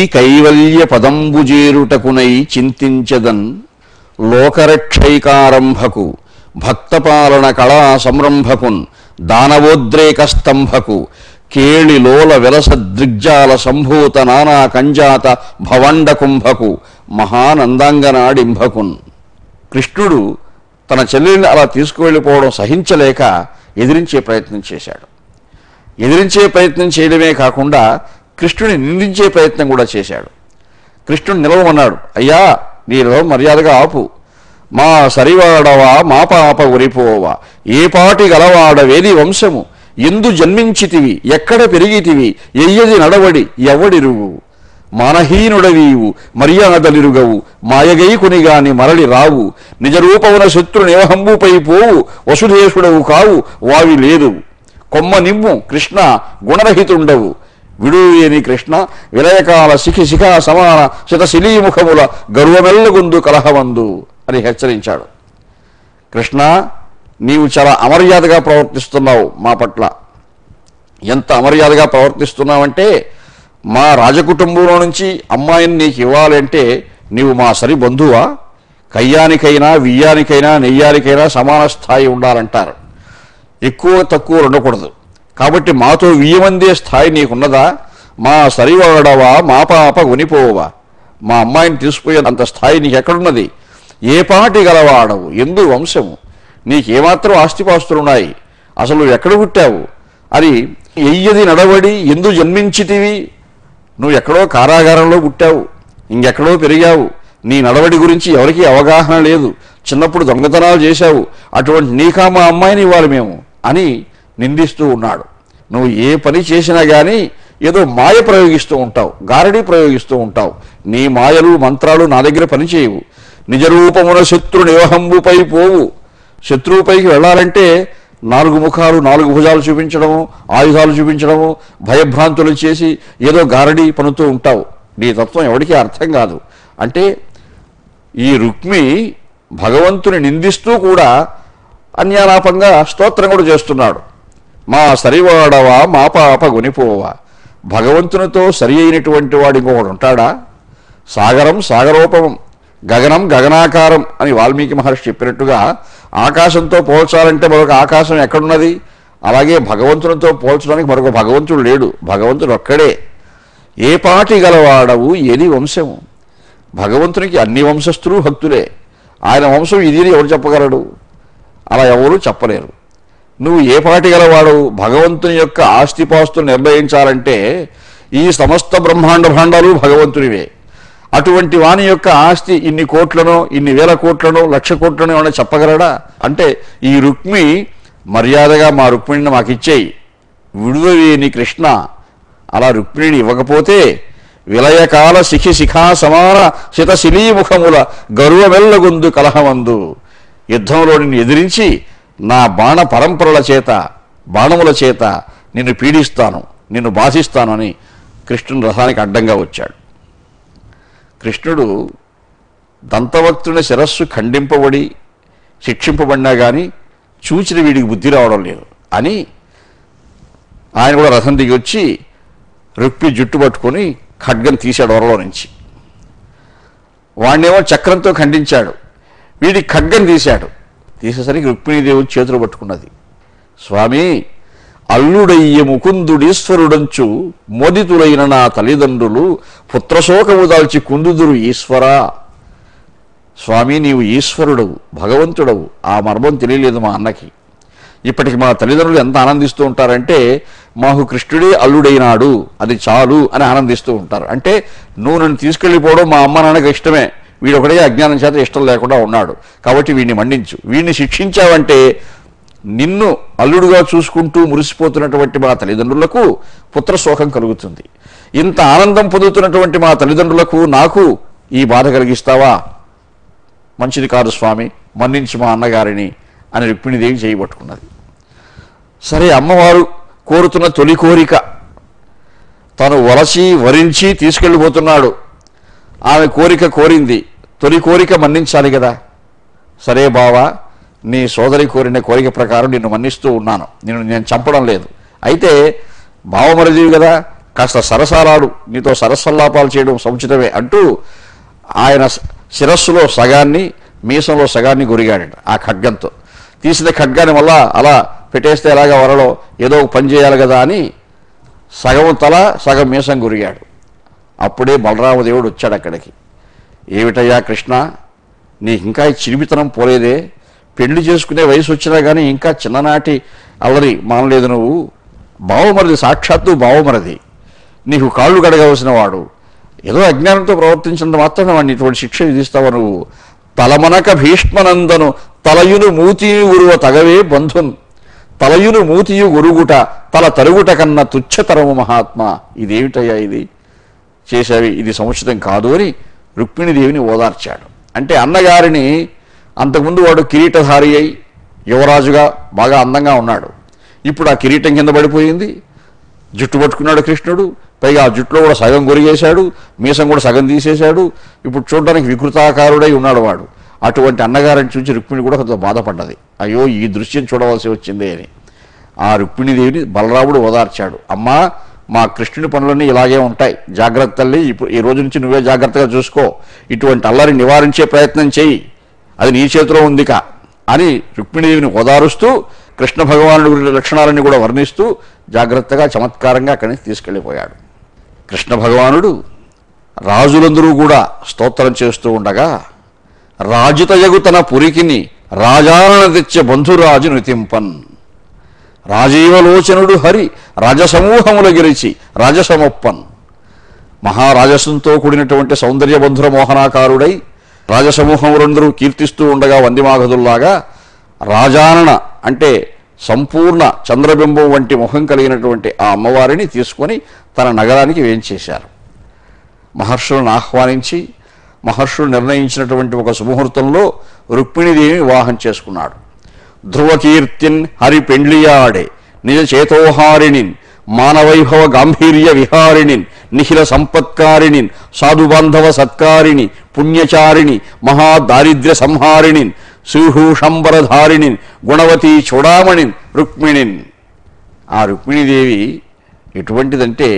కైవల్య పదంబుజేరుటకునై చింతించదన్ లోకరక్షైకారంభకు భక్తపాలన కళా సంరంభకున్ దానవోద్రేక స్తంభకు కేళిలోల విలస దృగ్జాల సంభూత నానా కంజాత భవండ కుంభకు మహానందాంగనాడింభకున్ కృష్ణుడు తన చెల్లెల్ని అలా తీసుకువెళ్ళిపోవడం సహించలేక ఎదిరించే ప్రయత్నం చేశాడు ఎదిరించే ప్రయత్నం చేయడమే కాకుండా కృష్ణుని నిందించే ప్రయత్నం కూడా చేశాడు కృష్ణుడు నిలవమన్నాడు అయ్యా నీలో మర్యాదగా ఆపు మా సరివాడవా మా పాప ఉరిపోవా ఏ పాటి గలవాడవేది వంశము ఎందు జన్మించితివి ఎక్కడ పెరిగితివి ఎయ్యది నడవడి ఎవడిరువు మానహీనుడవీవు మర్యాదలిరుగవు మాయగై కునిగాని మరలి రావు నిజరూపమున శత్రు నివహంబుపై పోవు వసుధేశుడవు కావు వావి లేదు కొమ్మ నిమ్ము కృష్ణ గుణరహితుండవు విడుయేని కృష్ణ విలయకాల శిఖి శిఖా సమాన శత శిలీముఖముల గర్వమెల్లగుందు కలహవందు అని హెచ్చరించాడు కృష్ణ నీవు చాలా అమర్యాదగా ప్రవర్తిస్తున్నావు మా పట్ల ఎంత అమర్యాదగా ప్రవర్తిస్తున్నావంటే మా రాజకుటుంబంలో నుంచి అమ్మాయిని నీకు ఇవ్వాలంటే నీవు మా సరి బంధువా కయ్యానికైనా వియ్యానికైనా నెయ్యానికైనా సమాన స్థాయి ఉండాలంటారు ఎక్కువ తక్కువ ఉండకూడదు కాబట్టి మాతో వియ్యమందే స్థాయి నీకున్నదా మా సరివాడవా మా పాప కొనిపోవా మా అమ్మాయిని తీసుకుపోయే అంత స్థాయి నీకు ఎక్కడున్నది ఏ పాటి గలవాడవు ఎందు వంశము నీకేమాత్రం ఆస్తిపాస్తులున్నాయి అసలు నువ్వు ఎక్కడ పుట్టావు అని ఎయ్యది నడవడి ఎందు జన్మించితివి నువ్వు ఎక్కడో కారాగారంలో పుట్టావు ఇంకెక్కడో పెరిగావు నీ నడవడి గురించి ఎవరికీ అవగాహన లేదు చిన్నప్పుడు దొంగతనాలు చేశావు అటువంటి నీకా మా అమ్మాయిని ఇవ్వాలి మేము అని నిందిస్తూ ఉన్నాడు నువ్వు ఏ పని చేసినా కానీ ఏదో మాయ ప్రయోగిస్తూ ఉంటావు గారడీ ప్రయోగిస్తూ ఉంటావు నీ మాయలు మంత్రాలు నా దగ్గర పనిచేయవు నిజరూపమున శత్రు నివహంబుపై పోవు శత్రువుపైకి వెళ్ళాలంటే నాలుగు ముఖాలు నాలుగు భుజాలు చూపించడము ఆయుధాలు చూపించడము భయభ్రాంతులు చేసి ఏదో గారడీ పనుతూ ఉంటావు నీ తత్వం ఎవరికీ అర్థం కాదు అంటే ఈ రుక్మి భగవంతుని నిందిస్తూ కూడా అన్యాలాపంగా స్తోత్రం కూడా చేస్తున్నాడు మా సరివాడవా మా పాప గునిపోవా భగవంతునితో సరి అయినటువంటి వాడు ఇంకొకడు ఉంటాడా సాగరం సాగరోపమం గగనం గగనాకారం అని వాల్మీకి మహర్షి చెప్పినట్టుగా ఆకాశంతో పోల్చాలంటే మరొక ఆకాశం ఎక్కడున్నది అలాగే భగవంతునితో పోల్చడానికి మరొక భగవంతుడు లేడు భగవంతుడు ఒక్కడే ఏ పాటి గలవాడవు ఏది వంశము భగవంతునికి అన్ని వంశస్థులు భక్తులే ఆయన వంశం ఇది అని ఎవరు చెప్పగలడు అలా ఎవరు చెప్పలేరు నువ్వు ఏ పాటి గలవాడు భగవంతుని యొక్క ఆస్తిపాస్తులు నిర్ణయించాలంటే ఈ సమస్త బ్రహ్మాండ భాండాలు భగవంతునివే అటువంటి వాని యొక్క ఆస్తి ఇన్ని కోట్లనో ఇన్ని వేల కోట్లనో లక్ష కోట్లనో ఏమైనా చెప్పగలడా అంటే ఈ రుక్మి మర్యాదగా మా రుక్మిణిని మాకు ఇచ్చేయి విడుదవేని కృష్ణ అలా రుక్మిణిని ఇవ్వకపోతే విలయకాల శిఖి శిఖా సమాన శిత శిలీముఖముల గర్వమెల్లగొందు కలహమందు యుద్ధంలో నిన్ను ఎదిరించి నా బాణ పరంపరల చేత బాణముల చేత నిన్ను పీడిస్తాను నిన్ను బాధిస్తాను అని కృష్ణుని రథానికి అడ్డంగా వచ్చాడు కృష్ణుడు దంతవక్తుని శిరస్సు ఖండింపబడి శిక్షింపబడినా కానీ చూచిన వీడికి బుద్ధి రావడం లేదు అని ఆయన కూడా రథం దిగి వచ్చి రుక్మి జుట్టు పట్టుకొని ఖడ్గం తీశాడు వరలో నుంచి వాణ్ణేమో చక్రంతో ఖండించాడు వీడి ఖడ్గం తీశాడు తీసేసరికి రుక్మిణీదేవి చేతులు పట్టుకున్నది స్వామి అల్లుడయ్య ముకుందుడీశ్వరుడంచు మోదితులైన నా తల్లిదండ్రులు పుత్రశోకము దాల్చి కుందుదురు ఈశ్వరా స్వామి నీవు ఈశ్వరుడవు భగవంతుడవు ఆ మర్మం తెలియలేదు మా అన్నకి ఇప్పటికి మా తల్లిదండ్రులు ఎంత ఆనందిస్తూ ఉంటారంటే మాకు కృష్ణుడే అల్లుడైనాడు అది చాలు అని ఆనందిస్తూ ఉంటారు అంటే నువ్వు నన్ను తీసుకెళ్ళిపోవడం మా అమ్మ నాన్నకి ఇష్టమే వీడొకడే అజ్ఞానం చేత ఇష్టం లేకుండా ఉన్నాడు కాబట్టి వీడిని మండించు వీడిని శిక్షించావంటే నిన్ను అల్లుడుగా చూసుకుంటూ మురిసిపోతున్నటువంటి మా తల్లిదండ్రులకు పుత్రశోకం కలుగుతుంది ఇంత ఆనందం పొందుతున్నటువంటి మా తల్లిదండ్రులకు నాకు ఈ బాధ కలిగిస్తావా మంచిది కాదు స్వామి మన్నించి మా అన్నగారిని అని రుక్మిణీదేవి చేయబట్టుకున్నది సరే అమ్మవారు కోరుతున్న తొలి కోరిక తను వలసి వరించి తీసుకెళ్ళిపోతున్నాడు ఆమె కోరిక కోరింది తొలి కోరిక మన్నించాలి కదా సరే బావా నీ సోదరి కోరిన కోరిక ప్రకారం నిన్ను మన్నిస్తూ ఉన్నాను నిన్ను నేను చంపడం లేదు అయితే బావమరిదివి కదా కాస్త సరసాలాడు నీతో సరసల్లాపాలు చేయడం సముచితమే అంటూ ఆయన శ- శిరస్సులో సగాన్ని మీసంలో సగాన్ని గురిగాడట ఆ ఖడ్గంతో తీసిన ఖడ్గాన్ని మళ్ళా అలా పెట్టేస్తే ఎలాగా వరలో ఏదో ఒక పని చేయాలి కదా అని సగం తల సగం మీసం గురిగాడు అప్పుడే బలరామదేవుడు వచ్చాడు అక్కడికి ఏమిటయ్యా కృష్ణ నీకు ఇంకా ఈ చిరిమితనం పోలేదే పెళ్లి చేసుకునే వయసు వచ్చినా కానీ ఇంకా చిన్ననాటి అల్లరి మానలేదు నువ్వు బావమరిది సాక్షాత్తు బావమరిది నీకు కాళ్ళు కడగవలసిన వాడు ఏదో అజ్ఞానంతో ప్రవర్తించినంత మాత్రం వాడిని ఇటువంటి శిక్ష విధిస్తావు నువ్వు తలమనక భీష్మనందను తలయును మూతియు గురువ తగవే బంధున్ తలయును మూతియు గురుగుట తల తరుగుట కన్నా తుచ్చతరము మహాత్మా ఇదేమిటయ్యా ఇది చేశావి ఇది సముచితం కాదు అని రుక్మిణీదేవిని ఓదార్చాడు అంటే అన్నగారిని అంతకుముందు వాడు కిరీటధారి అయి యువరాజుగా బాగా అందంగా ఉన్నాడు ఇప్పుడు ఆ కిరీటం కింద పడిపోయింది జుట్టు పట్టుకున్నాడు కృష్ణుడు పైగా ఆ జుట్టులో కూడా సగం గొరిగేశాడు మీసం కూడా సగం తీసేశాడు ఇప్పుడు చూడడానికి వికృతాకారుడై ఉన్నాడు వాడు అటువంటి అన్నగారిని చూసి రుక్మిణి కూడా కొంత బాధపడ్డది అయ్యో ఈ దృశ్యం చూడవలసి వచ్చిందే అని ఆ రుక్మిణీదేవిని బలరాముడు ఓదార్చాడు అమ్మా మా కృష్ణుని పనులన్నీ ఇలాగే ఉంటాయి జాగ్రత్త తల్లి ఇప్పుడు ఈ రోజు నుంచి నువ్వే జాగ్రత్తగా చూసుకో ఇటువంటి అల్లరి నివారించే ప్రయత్నం చేయి అది నీ చేతిలో ఉందిక అని రుక్మిణీదేవిని ఓదారుస్తూ కృష్ణ భగవానుడి గురి లక్షణాలన్నీ కూడా వర్ణిస్తూ జాగ్రత్తగా చమత్కారంగా అక్కడి నుంచి తీసుకెళ్ళిపోయాడు కృష్ణ భగవానుడు రాజులందరూ కూడా స్తోత్రం చేస్తూ ఉండగా రాజుతయగు తన పురికిని రాజారణ తెచ్చే బంధురాజు నితింపన్ రాజీవలోచనుడు హరి రాజసమూహముల గెలిచి రాజసమొప్పన్ మహారాజసంతో కూడినటువంటి సౌందర్య బంధుర మోహనాకారుడై రాజసమూహములందరూ కీర్తిస్తూ ఉండగా వందిమాగదుల్లాగా రాజానన అంటే సంపూర్ణ చంద్రబింబం వంటి ముఖం కలిగినటువంటి ఆ అమ్మవారిని తీసుకొని తన నగరానికి వేంచేశారు మహర్షులను ఆహ్వానించి మహర్షులు నిర్ణయించినటువంటి ఒక సుముహూర్తంలో రుక్మిణీదేవిని వివాహం చేసుకున్నాడు ధ్రువకీర్తిన్ హరి పెండ్లియాడే నిజ చేతోహారిణిన్ మానవైభవ గాంభీర్య విహారిణిన్ నిఖిల సంపత్కారిణిన్ సాధుబాంధవ సత్కారిణి పుణ్యచారిణి మహాదారిద్ర్య సంహారిణిన్ శ్రీభూషంబరధారిణిన్ గుణవతి చూడామణిన్ రుక్మిణిన్ ఆ రుక్మిణీదేవి ఎటువంటిదంటే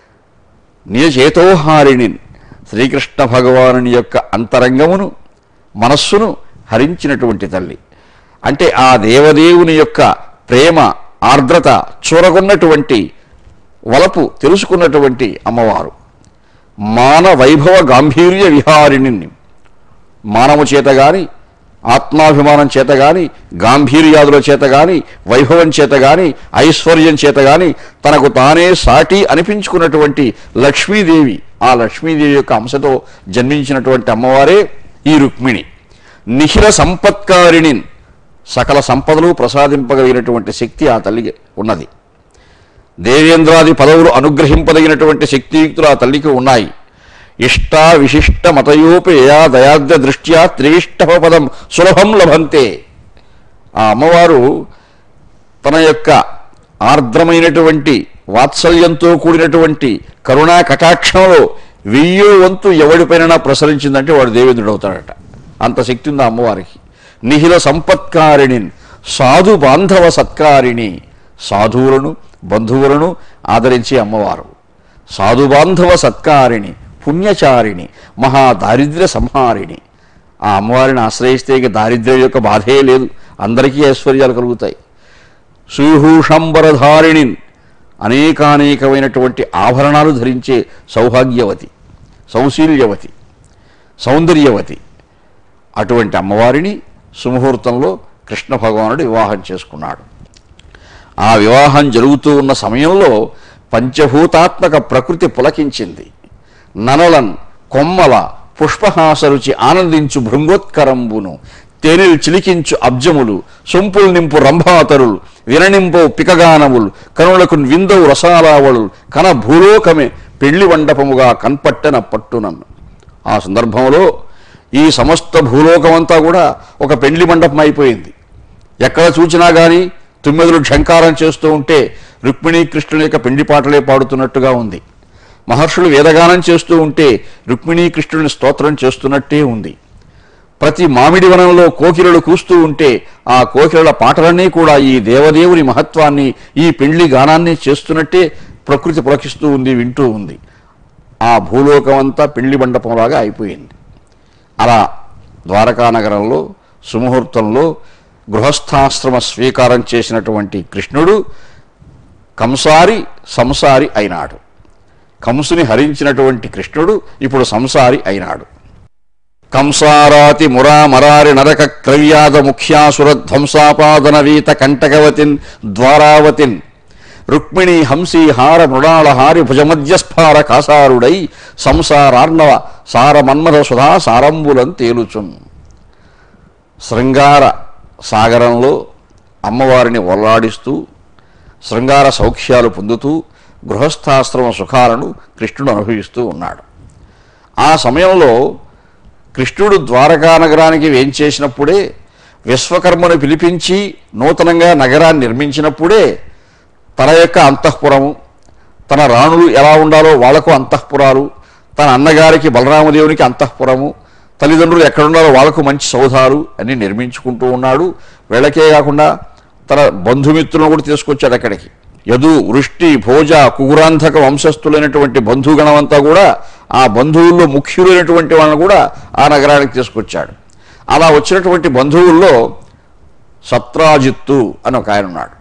నిజచేతోహారిణిన్ శ్రీకృష్ణ భగవానుని యొక్క అంతరంగమును మనస్సును హరించినటువంటి తల్లి అంటే ఆ దేవదేవుని యొక్క ప్రేమ ఆర్ద్రత చూరగొన్నటువంటి వలపు తెలుసుకున్నటువంటి అమ్మవారు మాన వైభవ గాంభీర్య విహారిణి మానవ చేత గాని ఆత్మాభిమానం చేత గాని గాంభీర్యాదుల చేత గాని వైభవం చేత గాని ఐశ్వర్యం చేత గాని తనకు తానే సాటి అనిపించుకున్నటువంటి లక్ష్మీదేవి ఆ లక్ష్మీదేవి యొక్క అంశతో జన్మించినటువంటి అమ్మవారే ఈ రుక్మిణి నిఖిల సంపత్కారిణి సకల సంపదలు ప్రసాదింపగలిగినటువంటి శక్తి ఆ తల్లికి ఉన్నది దేవేంద్రాది పదవులు అనుగ్రహింపదగినటువంటి శక్తియుక్తులు ఆ తల్లికి ఉన్నాయి ఇష్ట విశిష్ట మతయోపేయ దయాద్ర దృష్ట్యా త్రివిష్టవ పదం సులభం లభంతే ఆ అమ్మవారు తన యొక్క ఆర్ద్రమైనటువంటి వాత్సల్యంతో కూడినటువంటి కరుణా కటాక్షంలో వెయ్యో వంతు ఎవడిపైన ప్రసరించిందంటే వాడు దేవేంద్రుడు అవుతాడట అంత శక్తి ఉంది ఆ అమ్మవారికి నిహిల సంపత్కారిణి సాధు బాంధవ సత్కారిణి సాధువులను బంధువులను ఆదరించే అమ్మవారు సాధు బాంధవ సత్కారిణి పుణ్యచారిణి మహా దారిద్ర్య సంహారిణి ఆ అమ్మవారిని ఆశ్రయిస్తే ఇక దారిద్ర్యం యొక్క బాధే లేదు అందరికీ ఐశ్వర్యాలు కలుగుతాయి సుహూషంబరధారిణి అనేకానేకమైనటువంటి ఆభరణాలు ధరించే సౌభాగ్యవతి సౌశీల్యవతి సౌందర్యవతి అటువంటి అమ్మవారిని సుముహూర్తంలో కృష్ణ భగవానుడు వివాహం చేసుకున్నాడు ఆ వివాహం జరుగుతూ ఉన్న సమయంలో పంచభూతాత్మక ప్రకృతి పులకించింది ననలన్ కొమ్మల పుష్పహాసరుచి ఆనందించు భృంగోత్కరంబును తేనెలు చిలికించు అబ్జములు సొంపులు నింపు రంభాతరులు విననింపు పికగానములు కనులకు విందవు రసాలావళులు కన భూలోకమే పెళ్లి మండపముగా కన్పట్టెన పట్టునన్ను ఆ సందర్భంలో ఈ సమస్త భూలోకమంతా కూడా ఒక పెళ్లి మండపం అయిపోయింది ఎక్కడ చూచినా గాని తుమ్మెదులు ఝంకారం చేస్తూ ఉంటే రుక్మిణీ కృష్ణుల యొక్క పెండి పాటలే పాడుతున్నట్టుగా ఉంది మహర్షులు వేదగానం చేస్తూ ఉంటే రుక్మిణీ కృష్ణుని స్తోత్రం చేస్తున్నట్టే ఉంది ప్రతి మామిడి వనంలో కోకిలలు కూస్తూ ఉంటే ఆ కోకిలల పాటలన్నీ కూడా ఈ దేవదేవుని మహత్వాన్ని ఈ పెండ్లి గానాన్ని చేస్తున్నట్టే ప్రకృతి పులకిస్తూ ఉంది వింటూ ఉంది ఆ భూలోకం అంతా పెళ్లి మండపంలాగా అయిపోయింది అలా ద్వారకా నగరంలో సుముహూర్తంలో గృహస్థాశ్రమ స్వీకారం చేసినటువంటి కృష్ణుడు కంసారి సంసారి అయినాడు కంసుని హరించినటువంటి కృష్ణుడు ఇప్పుడు సంసారి అయినాడు కంసారాతి మురామరారి నరక క్రవ్యాద ముఖ్యాసుర ధ్వంసాపాదన వీత కంటకవతిన్ ద్వారావతిన్ రుక్మిణి హంసీ హార మృణాళహారి భుజమధ్యస్ఫార కాసారుడై సంసారార్ణవ సార మన్మథ సుధా సారంబులం తేలుచున్ శృంగార సాగరంలో అమ్మవారిని ఒల్లాడిస్తూ శృంగార సౌఖ్యాలు పొందుతూ గృహస్థాశ్రమ సుఖాలను కృష్ణుడు అనుభవిస్తూ ఉన్నాడు ఆ సమయంలో కృష్ణుడు ద్వారకా నగరానికి వేంచేసినప్పుడే విశ్వకర్మను పిలిపించి నూతనంగా నగరాన్ని నిర్మించినప్పుడే తన యొక్క అంతఃపురము తన రాణులు ఎలా ఉండాలో వాళ్లకు అంతఃపురాలు తన అన్నగారికి బలరామదేవునికి అంతఃపురము తల్లిదండ్రులు ఎక్కడున్నారో వాళ్లకు మంచి సౌధాలు అన్ని నిర్మించుకుంటూ ఉన్నాడు వీళ్ళకే కాకుండా తన బంధుమిత్రులను కూడా తీసుకొచ్చాడు అక్కడికి యదు వృష్టి భోజ కుగురాంధక వంశస్థులైనటువంటి బంధుగణమంతా కూడా ఆ బంధువుల్లో ముఖ్యులైనటువంటి వాళ్ళని కూడా ఆ నగరానికి తీసుకొచ్చాడు అలా వచ్చినటువంటి బంధువుల్లో సత్రాజిత్తు అని ఒక ఆయన ఉన్నాడు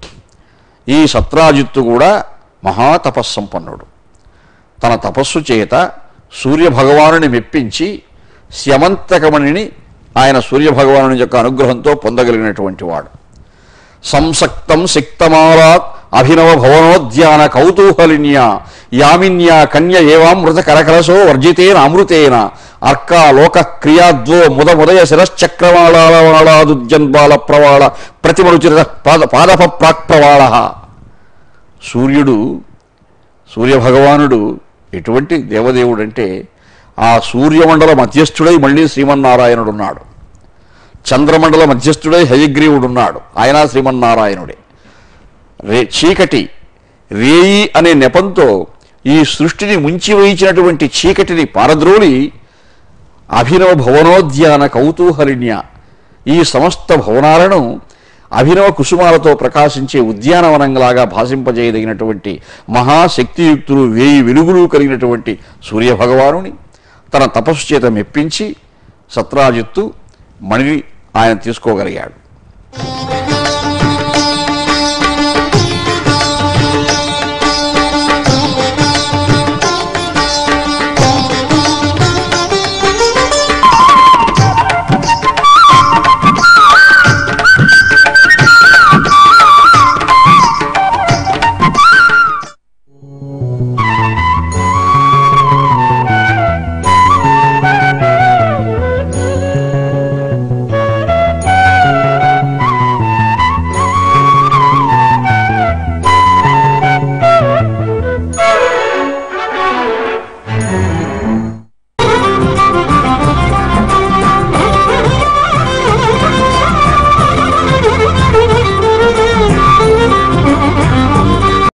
ఈ సత్రాజిత్తు కూడా మహాతపస్సంపన్నుడు తన తపస్సు చేత సూర్యభగవానుని మెప్పించి స్యమంతకమణిని ఆయన సూర్యభగవాను యొక్క అనుగ్రహంతో పొందగలిగినటువంటి వాడు సంసక్తం సిక్తమాలాత్ అభినవ భవనోద్యాన కౌతూహలిన్య యామిన్యా కన్య ఏవామృత కరకలసో వర్జితేన అమృతేన అర్కా లోక క్రియాద్వో ముదముదయ శిరశ్చక్రవాళాలవాళాదుద్యన్బాల ప్రవాళ ప్రతిమరుచిత పాద పాదప ప్రాక్ప్రవాళ సూర్యుడు సూర్యభగవానుడు ఎటువంటి దేవదేవుడు అంటే ఆ సూర్యమండల మధ్యస్థుడై మళ్ళీ శ్రీమన్నారాయణుడు ఉన్నాడు చంద్రమండల మధ్యస్థుడై హయగ్రీవుడున్నాడు ఆయన శ్రీమన్నారాయణుడే రే చీకటి రేయి అనే నెపంతో ఈ సృష్టిని ముంచి వేయించినటువంటి చీకటిని పారద్రోలి అభినవ భవనోద్యాన కౌతూహలిన్య ఈ సమస్త భవనాలను అభినవ కుసుమాలతో ప్రకాశించే ఉద్యానవనంలాగా భాషింపజేయదగినటువంటి మహాశక్తియుక్తులు వేయి వెలుగులు కలిగినటువంటి సూర్యభగవానుని తన తపస్సు చేత మెప్పించి సత్రాజిత్తు మణిని ఆయన తీసుకోగలిగాడు